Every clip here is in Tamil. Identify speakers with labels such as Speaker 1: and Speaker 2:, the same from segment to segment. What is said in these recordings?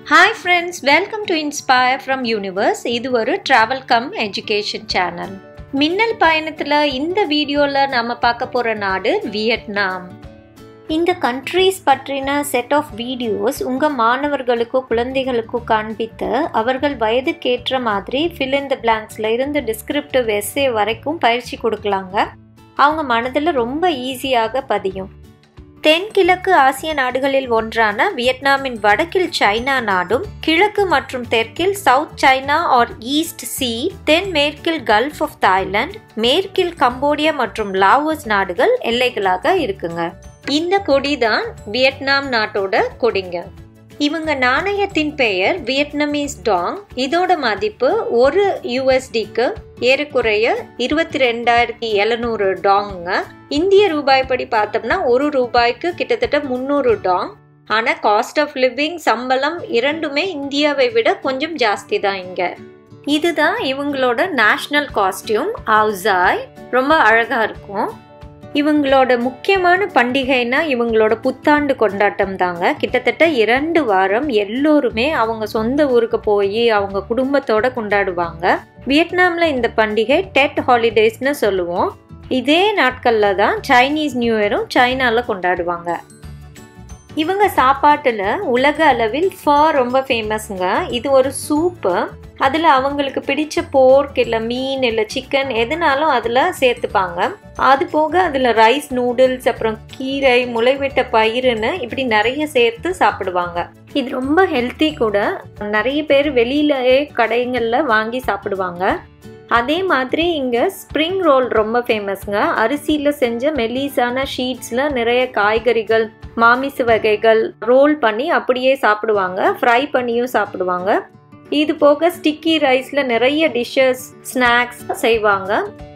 Speaker 1: hi friends welcome to inspire from universe இது ஒரு ட்ராவல் கம் எஜுகேஷன் சேனல் மின்னல் பயணத்தில் இந்த வீடியோவில் நம்ம பார்க்க போகிற நாடு வியட்நாம் இந்த கண்ட்ரீஸ் பற்றின செட் ஆஃப் வீடியோஸ் உங்கள் மாணவர்களுக்கோ குழந்தைகளுக்கோ காண்பித்து அவர்கள் வயதுக்கேற்ற மாதிரி ஃபில் இன் த பிளாங்க்ஸில் இருந்து டிஸ்கிரிப்டிவ் எஸ்ஸே வரைக்கும் பயிற்சி கொடுக்கலாங்க அவங்க மனதில் ரொம்ப ஈஸியாக பதியும் தென்கிழக்கு ஆசிய நாடுகளில் ஒன்றான வியட்நாமின் வடக்கில் சைனா நாடும் கிழக்கு மற்றும் தெற்கில் South China or East Sea தென் மேற்கில் கல்ஃப் ஆஃப் தாய்லாந்து மேற்கில் கம்போடியா மற்றும் லாவோஸ் நாடுகள் எல்லைகளாக இருக்குங்க இந்த கொடி தான் வியட்நாம் நாட்டோட கொடிங்க இவங்க நாணயத்தின் பெயர் வியட்நாமீஸ் டாங் இதோட மதிப்பு ஒரு யூஎஸ்டிக்கு ஏறக்குறைய இருபத்தி ரெண்டாயிரத்தி எழுநூறு டாங்குங்க இந்திய ரூபாய் படி பார்த்தோம்னா ஒரு ரூபாய்க்கு கிட்டத்தட்ட முந்நூறு டாங் ஆனால் காஸ்ட் ஆஃப் லிவிங் சம்பளம் இரண்டுமே இந்தியாவை விட கொஞ்சம் ஜாஸ்தி தான் இங்கே இதுதான் இவங்களோட நேஷ்னல் காஸ்டியூம் அவுசாய் ரொம்ப அழகாக இருக்கும் இவங்களோட முக்கியமான பண்டிகைனா இவங்களோட புத்தாண்டு கொண்டாட்டம் தாங்க கிட்டத்தட்ட இரண்டு வாரம் எல்லோருமே அவங்க சொந்த ஊருக்கு போய் அவங்க குடும்பத்தோட கொண்டாடுவாங்க வியட்நாமில் இந்த பண்டிகை டெட் ஹாலிடேஸ்னு சொல்லுவோம் இதே நாட்களில் தான் சைனீஸ் நியூ இயரும் சைனாவில் கொண்டாடுவாங்க இவங்க சாப்பாட்டில் உலக அளவில் ஃபா ரொம்ப ஃபேமஸுங்க இது ஒரு சூப்பு அதில் அவங்களுக்கு பிடிச்ச போர்க் இல்லை மீன் இல்லை சிக்கன் எதுனாலும் அதில் சேர்த்துப்பாங்க அது போக அதில் ரைஸ் நூடுல்ஸ் அப்புறம் கீரை முளைவிட்ட பயிருன்னு இப்படி நிறைய சேர்த்து சாப்பிடுவாங்க இது ரொம்ப ஹெல்த்தி கூட நிறைய பேர் வெளியிலே கடைகளில் வாங்கி சாப்பிடுவாங்க அதே மாதிரி இங்கே ஸ்ப்ரிங் ரோல் ரொம்ப ஃபேமஸ்ங்க அரிசியில் செஞ்ச மெல்லிஸான ஷீட்ஸில் நிறைய காய்கறிகள் மாமிச வகைகள் ரோல் பண்ணி அப்படியே சாப்பிடுவாங்க ஃப்ரை பண்ணியும் சாப்பிடுவாங்க இது போக ஸ்டிக்கி ரைஸில் நிறைய டிஷ்ஷஸ் ஸ்நாக்ஸ் செய்வாங்க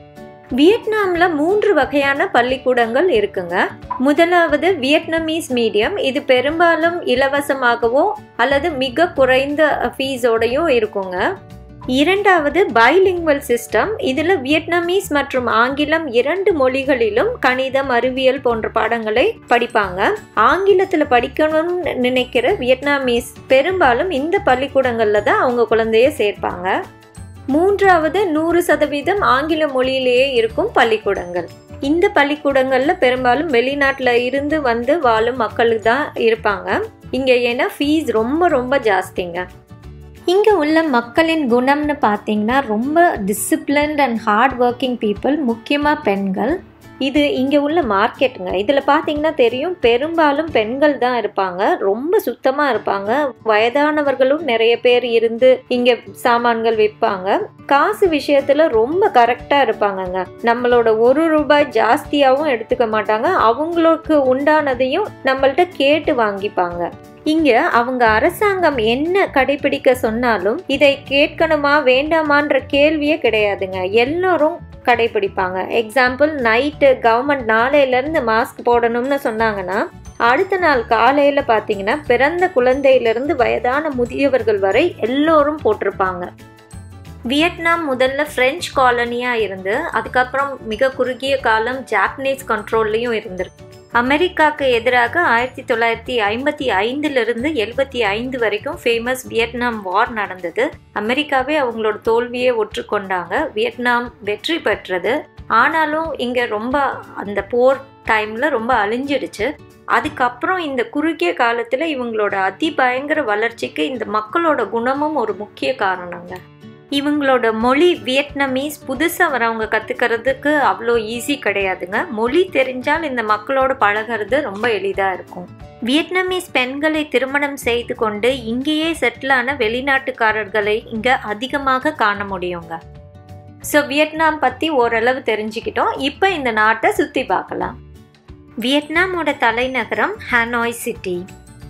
Speaker 1: வியட்நாமில் மூன்று வகையான பள்ளிக்கூடங்கள் இருக்குங்க முதலாவது வியட்நாமீஸ் மீடியம் இது பெரும்பாலும் இலவசமாகவோ அல்லது மிக குறைந்த ஃபீஸோடையும் இருக்குங்க இரண்டாவது பைலிங்குவல் சிஸ்டம் இதில் வியட்நாமீஸ் மற்றும் ஆங்கிலம் இரண்டு மொழிகளிலும் கணிதம் அறிவியல் போன்ற பாடங்களை படிப்பாங்க ஆங்கிலத்தில் படிக்கணும்னு நினைக்கிற வியட்நாமீஸ் பெரும்பாலும் இந்த பள்ளிக்கூடங்களில் தான் அவங்க குழந்தைய சேர்ப்பாங்க மூன்றாவது நூறு சதவீதம் ஆங்கில மொழியிலேயே இருக்கும் பள்ளிக்கூடங்கள் இந்த பள்ளிக்கூடங்களில் பெரும்பாலும் வெளிநாட்டில் இருந்து வந்து வாழும் மக்களுக்கு தான் இருப்பாங்க இங்கே ஏன்னா ஃபீஸ் ரொம்ப ரொம்ப ஜாஸ்திங்க இங்கே உள்ள மக்களின் குணம்னு பார்த்தீங்கன்னா ரொம்ப disciplined and hard working people முக்கியமாக பெண்கள் இது இங்கே உள்ள மார்க்கெட்டுங்க இதில் பார்த்தீங்கன்னா தெரியும் பெரும்பாலும் பெண்கள் தான் இருப்பாங்க ரொம்ப சுத்தமாக இருப்பாங்க வயதானவர்களும் நிறைய பேர் இருந்து இங்கே சாமான்கள் விற்பாங்க காசு விஷயத்தில் ரொம்ப கரெக்டாக இருப்பாங்கங்க நம்மளோட ஒரு ரூபாய் ஜாஸ்தியாகவும் எடுத்துக்க மாட்டாங்க அவங்களுக்கு உண்டானதையும் நம்மள்ட்ட கேட்டு வாங்கிப்பாங்க இங்க அவங்க அரசாங்கம் என்ன கடைபிடிக்க சொன்னாலும் இதை கேட்கணுமா வேண்டாமான்ற கேள்வியே கிடையாதுங்க எல்லாரும் கடைபிடிப்பாங்க எக்ஸாம்பிள் நைட்டு கவர்மெண்ட் நாளையிலேருந்து மாஸ்க் போடணும்னு சொன்னாங்கன்னா அடுத்த நாள் காலையில் பார்த்தீங்கன்னா பிறந்த குழந்தையிலிருந்து வயதான முதியவர்கள் வரை எல்லோரும் போட்டிருப்பாங்க வியட்நாம் முதல்ல பிரெஞ்சு காலனியாக இருந்து அதுக்கப்புறம் மிக குறுகிய காலம் ஜாப்பனீஸ் கண்ட்ரோல்லையும் இருந்திருக்கு அமெரிக்காவுக்கு எதிராக ஆயிரத்தி தொள்ளாயிரத்தி ஐம்பத்தி ஐந்துலேருந்து எழுபத்தி ஐந்து வரைக்கும் ஃபேமஸ் வியட்நாம் வார் நடந்தது அமெரிக்காவே அவங்களோட தோல்வியை ஒற்றுக்கொண்டாங்க வியட்நாம் வெற்றி பெற்றது ஆனாலும் இங்கே ரொம்ப அந்த போர் டைமில் ரொம்ப அழிஞ்சிடுச்சு அதுக்கப்புறம் இந்த குறுகிய காலத்தில் இவங்களோட அதிபயங்கர வளர்ச்சிக்கு இந்த மக்களோட குணமும் ஒரு முக்கிய காரணங்க இவங்களோட மொழி வியட்நாமீஸ் புதுசாக வரவங்க கற்றுக்கிறதுக்கு அவ்வளோ ஈஸி கிடையாதுங்க மொழி தெரிஞ்சால் இந்த மக்களோட பழகிறது ரொம்ப எளிதாக இருக்கும் வியட்நாமீஸ் பெண்களை திருமணம் செய்து கொண்டு இங்கேயே செட்டிலான வெளிநாட்டுக்காரர்களை இங்கே அதிகமாக காண முடியுங்க ஸோ வியட்நாம் பற்றி ஓரளவு தெரிஞ்சுக்கிட்டோம் இப்போ இந்த நாட்டை சுற்றி பார்க்கலாம் வியட்நாமோட தலைநகரம் ஹானாய் சிட்டி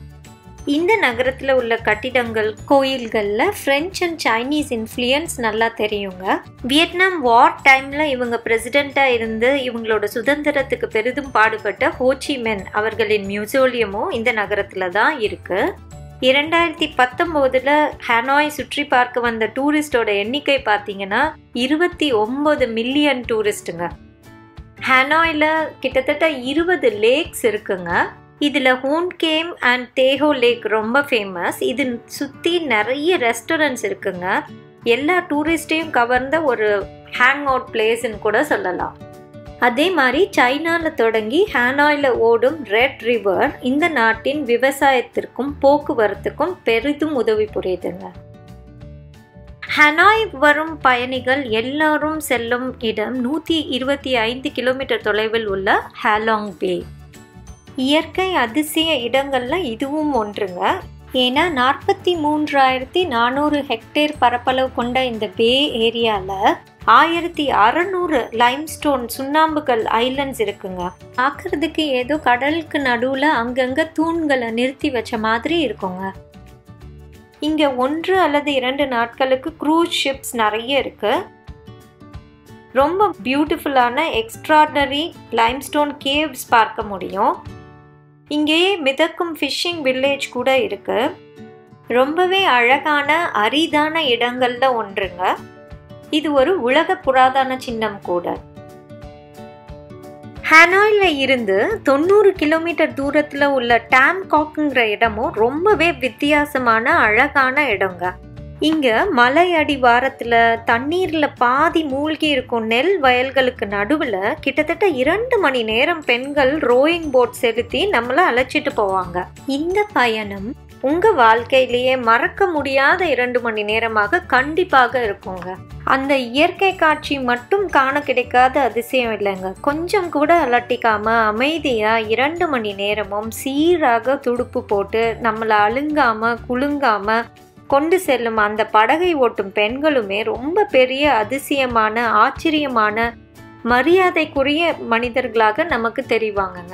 Speaker 1: இந்த நகரத்தில் உள்ள கட்டிடங்கள் கோயில்களில் ஃப்ரெஞ்ச் அண்ட் சைனீஸ் இன்ஃப்ளூயன்ஸ் நல்லா தெரியுங்க வியட்நாம் வார் டைமில் இவங்க பிரசிடெண்ட்டாக இருந்து இவங்களோட சுதந்திரத்துக்கு பெரிதும் பாடுபட்ட ஹோச்சி மென் அவர்களின் மியூசியோலியமும் இந்த நகரத்தில் தான் இருக்குது இரண்டாயிரத்தி பத்தொம்போதில் ஹனாய் சுற்றி பார்க்க வந்த டூரிஸ்டோட எண்ணிக்கை பார்த்தீங்கன்னா இருபத்தி ஒம்பது மில்லியன் டூரிஸ்ட்டுங்க ஹனாயில் கிட்டத்தட்ட இருபது லேக்ஸ் இருக்குங்க இதில் ஹோன்கேம் அண்ட் தேஹோ லேக் ரொம்ப ஃபேமஸ் இது சுற்றி நிறைய ரெஸ்டாரண்ட்ஸ் இருக்குங்க எல்லா டூரிஸ்டையும் கவர்ந்த ஒரு ஹேங் அவுட் பிளேஸ்ன்னு கூட சொல்லலாம் அதே மாதிரி சைனாவில் தொடங்கி ஹேனாயில் ஓடும் ரெட் ரிவர் இந்த நாட்டின் விவசாயத்திற்கும் போக்குவரத்துக்கும் பெரிதும் உதவி புரியுதுங்க ஹனாய் வரும் பயணிகள் எல்லாரும் செல்லும் இடம் நூற்றி இருபத்தி ஐந்து கிலோமீட்டர் தொலைவில் உள்ள ஹேலாங் பே இயற்கை அதிசய இடங்கள்ல இதுவும் ஒன்றுங்க ஏன்னா நாற்பத்தி மூன்றாயிரத்தி நானூறு ஹெக்டேர் பரப்பளவு கொண்ட இந்த பே ஏரியாவில் ஆயிரத்தி அறநூறு லைம்ஸ்டோன் சுண்ணாம்புகள் ஐலண்ட்ஸ் இருக்குங்க பார்க்கறதுக்கு ஏதோ கடலுக்கு நடுவில் அங்கங்கே தூண்களை நிறுத்தி வச்ச மாதிரி இருக்குங்க இங்கே ஒன்று அல்லது இரண்டு நாட்களுக்கு க்ரூஸ் ஷிப்ஸ் நிறைய இருக்கு ரொம்ப பியூட்டிஃபுல்லான எக்ஸ்ட்ராடனரி லைம்ஸ்டோன் கேவ்ஸ் பார்க்க முடியும் இங்கேயே மிதக்கும் ஃபிஷ்ஷிங் வில்லேஜ் கூட இருக்கு ரொம்பவே அழகான அரிதான இடங்கள்ல ஒன்றுங்க இது ஒரு உலக புராதன சின்னம் கூட ஹனாயில இருந்து தொண்ணூறு கிலோமீட்டர் தூரத்தில் உள்ள டேம்காக்குங்கிற இடமும் ரொம்பவே வித்தியாசமான அழகான இடங்க இங்க மலை அடிவாரத்துல தண்ணீர்ல பாதி மூழ்கி இருக்கும் நெல் வயல்களுக்கு நடுவுல கிட்டத்தட்ட இரண்டு மணி நேரம் பெண்கள் ரோயிங் போட் செலுத்தி நம்மள அழைச்சிட்டு போவாங்க இந்த பயணம் உங்க வாழ்க்கையிலேயே மறக்க முடியாத இரண்டு மணி நேரமாக கண்டிப்பாக இருக்குங்க அந்த இயற்கை காட்சி மட்டும் காண கிடைக்காத அதிசயம் இல்லைங்க கொஞ்சம் கூட அலட்டிக்காம அமைதியா இரண்டு மணி நேரமும் சீராக துடுப்பு போட்டு நம்மளை அழுங்காம குலுங்காம கொண்டு செல்லும் அந்த படகை ஓட்டும் பெண்களுமே ரொம்ப பெரிய அதிசயமான ஆச்சரியமான மரியாதைக்குரிய மனிதர்களாக நமக்கு தெரிவாங்கங்க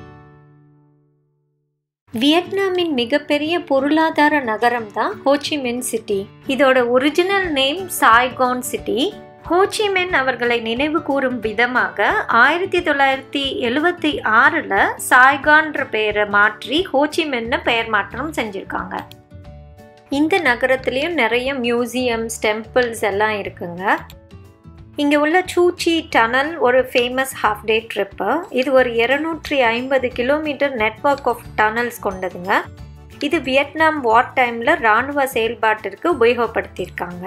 Speaker 1: வியட்நாமின் மிகப்பெரிய பொருளாதார நகரம் தான் ஹோச்சிமென் சிட்டி இதோட original name Saigon City Ho Chi Minh அவர்களை நினைவு கூறும் விதமாக ஆயிரத்தி தொள்ளாயிரத்தி எழுவத்தி ஆறில் சாய்கான்ற பெயரை மாற்றி ஹோச்சிமென்னு பெயர் மாற்றம் செஞ்சுருக்காங்க இந்த நகரத்துலேயும் நிறைய மியூசியம்ஸ் டெம்பிள்ஸ் எல்லாம் இருக்குங்க இங்கே உள்ள சூச்சி டனல் ஒரு ஃபேமஸ் ஹாஃப் டே ட்ரிப்பு இது ஒரு இருநூற்றி ஐம்பது கிலோமீட்டர் நெட்ஒர்க் ஆஃப் டனல்ஸ் கொண்டதுங்க இது வியட்நாம் வார் டைமில் இராணுவ செயல்பாட்டிற்கு உபயோகப்படுத்தியிருக்காங்க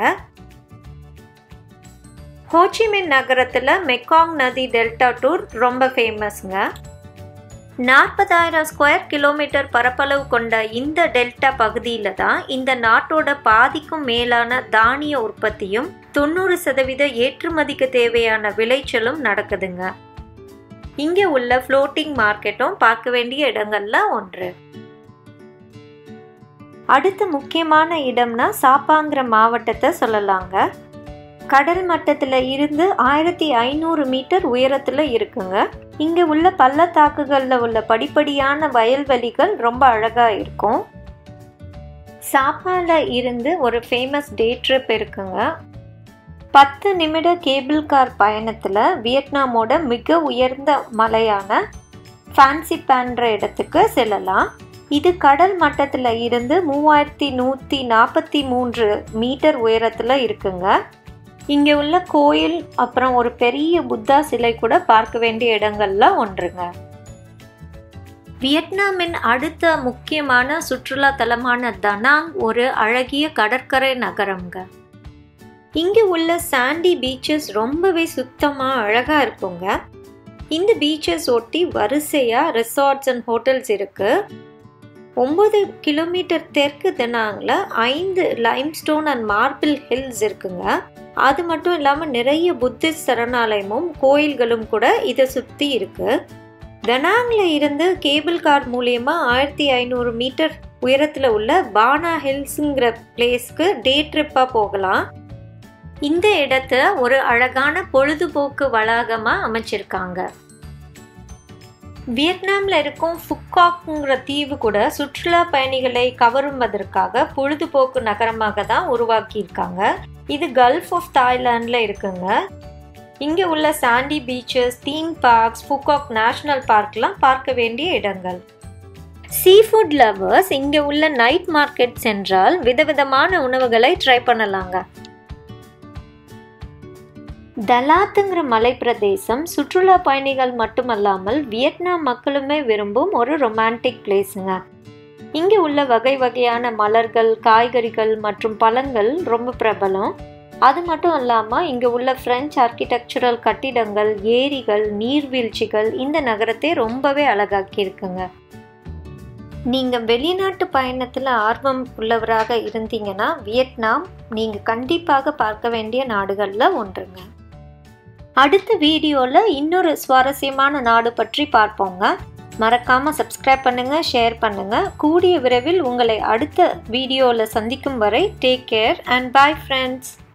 Speaker 1: ஹோச்சிமின் நகரத்தில் மெக்காங் நதி டெல்டா டூர் ரொம்ப ஃபேமஸ்ங்க நாற்பதாயிரம் ஸ்கொயர் கிலோமீட்டர் பரப்பளவு கொண்ட இந்த டெல்டா பகுதியில் தான் இந்த நாட்டோட பாதிக்கும் மேலான தானிய உற்பத்தியும் தொண்ணூறு சதவீத ஏற்றுமதிக்கு தேவையான விளைச்சலும் நடக்குதுங்க இங்கே உள்ள ஃப்ளோட்டிங் மார்க்கெட்டும் பார்க்க வேண்டிய இடங்கள்ல ஒன்று அடுத்த முக்கியமான இடம்னா சாப்பாங்கிற மாவட்டத்தை சொல்லலாங்க கடல் மட்டத்தில் இருந்து ஆயிரத்தி ஐநூறு மீட்டர் உயரத்தில் இருக்குங்க இங்கே உள்ள பள்ளத்தாக்குகளில் உள்ள படிப்படியான வயல்வெளிகள் ரொம்ப அழகாக இருக்கும் சாப்பால இருந்து ஒரு ஃபேமஸ் டே ட்ரிப் இருக்குங்க பத்து நிமிட கேபிள் கார் பயணத்தில் வியட்நாமோட மிக உயர்ந்த மலையான ஃபேன்சி பேன்ற இடத்துக்கு செல்லலாம் இது கடல் மட்டத்தில் இருந்து மூவாயிரத்தி நூற்றி நாற்பத்தி மூன்று மீட்டர் உயரத்தில் இருக்குங்க இங்கே உள்ள கோயில் அப்புறம் ஒரு பெரிய புத்தா சிலை கூட பார்க்க வேண்டிய இடங்கள்ல ஒன்றுங்க வியட்நாமின் அடுத்த முக்கியமான சுற்றுலா தலமான தனாங் ஒரு அழகிய கடற்கரை நகரம்ங்க இங்கே உள்ள சாண்டி பீச்சஸ் ரொம்பவே சுத்தமாக அழகாக இருக்குங்க இந்த பீச்சஸ் ஒட்டி வரிசையாக ரிசார்ட்ஸ் அண்ட் ஹோட்டல்ஸ் இருக்குது ஒம்பது கிலோமீட்டர் தெற்கு தினாங்கில் ஐந்து லைம்ஸ்டோன் அண்ட் மார்பிள் ஹில்ஸ் இருக்குங்க அது மட்டும் இல்லாமல் நிறைய புத்திஸ்ட் சரணாலயமும் கோயில்களும் கூட இதை சுற்றி இருக்கு தனாங்கில் இருந்து கேபிள் கார் மூலியமா ஆயிரத்தி ஐநூறு மீட்டர் உயரத்தில் உள்ள பானா ஹில்ஸுங்கிற பிளேஸ்க்கு டே ட்ரிப்பாக போகலாம் இந்த இடத்த ஒரு அழகான பொழுதுபோக்கு வளாகமாக அமைச்சிருக்காங்க வியட்நாமில் இருக்கும் ஃபுக்காக்குங்கிற தீவு கூட சுற்றுலா பயணிகளை கவருவதற்காக பொழுதுபோக்கு நகரமாக தான் உருவாக்கியிருக்காங்க இது கல்ஃப் ஆஃப் தாய்லாண்டில் இருக்குங்க இங்கே உள்ள sandy beaches theme parks Phu Quoc national பார்க்லாம் பார்க்க வேண்டிய இடங்கள் சீ ஃபுட் லவர்ஸ் இங்கே உள்ள நைட் மார்க்கெட் சென்றால் விதவிதமான உணவுகளை ட்ரை பண்ணலாங்க தலாத்துங்கிற மலை பிரதேசம் சுற்றுலா பயணிகள் மட்டுமல்லாமல் வியட்நாம் மக்களுமே விரும்பும் ஒரு ரொமான்டிக் பிளேஸுங்க இங்கே உள்ள வகை வகையான மலர்கள் காய்கறிகள் மற்றும் பழங்கள் ரொம்ப பிரபலம் அது மட்டும் இல்லாமல் இங்கே உள்ள ஃப்ரெஞ்ச் ஆர்கிடெக்சுரல் கட்டிடங்கள் ஏரிகள் நீர்வீழ்ச்சிகள் இந்த நகரத்தை ரொம்பவே அழகாக்கி இருக்குங்க நீங்கள் வெளிநாட்டு பயணத்தில் ஆர்வம் உள்ளவராக இருந்தீங்கன்னா வியட்நாம் நீங்கள் கண்டிப்பாக பார்க்க வேண்டிய நாடுகளில் ஒன்றுங்க அடுத்த வீடியோவில் இன்னொரு சுவாரஸ்யமான நாடு பற்றி பார்ப்போங்க மறக்காமல் சப்ஸ்கிரைப் பண்ணுங்கள் ஷேர் பண்ணுங்கள் கூடிய விரைவில் உங்களை அடுத்த வீடியோவில் சந்திக்கும் வரை take care and bye friends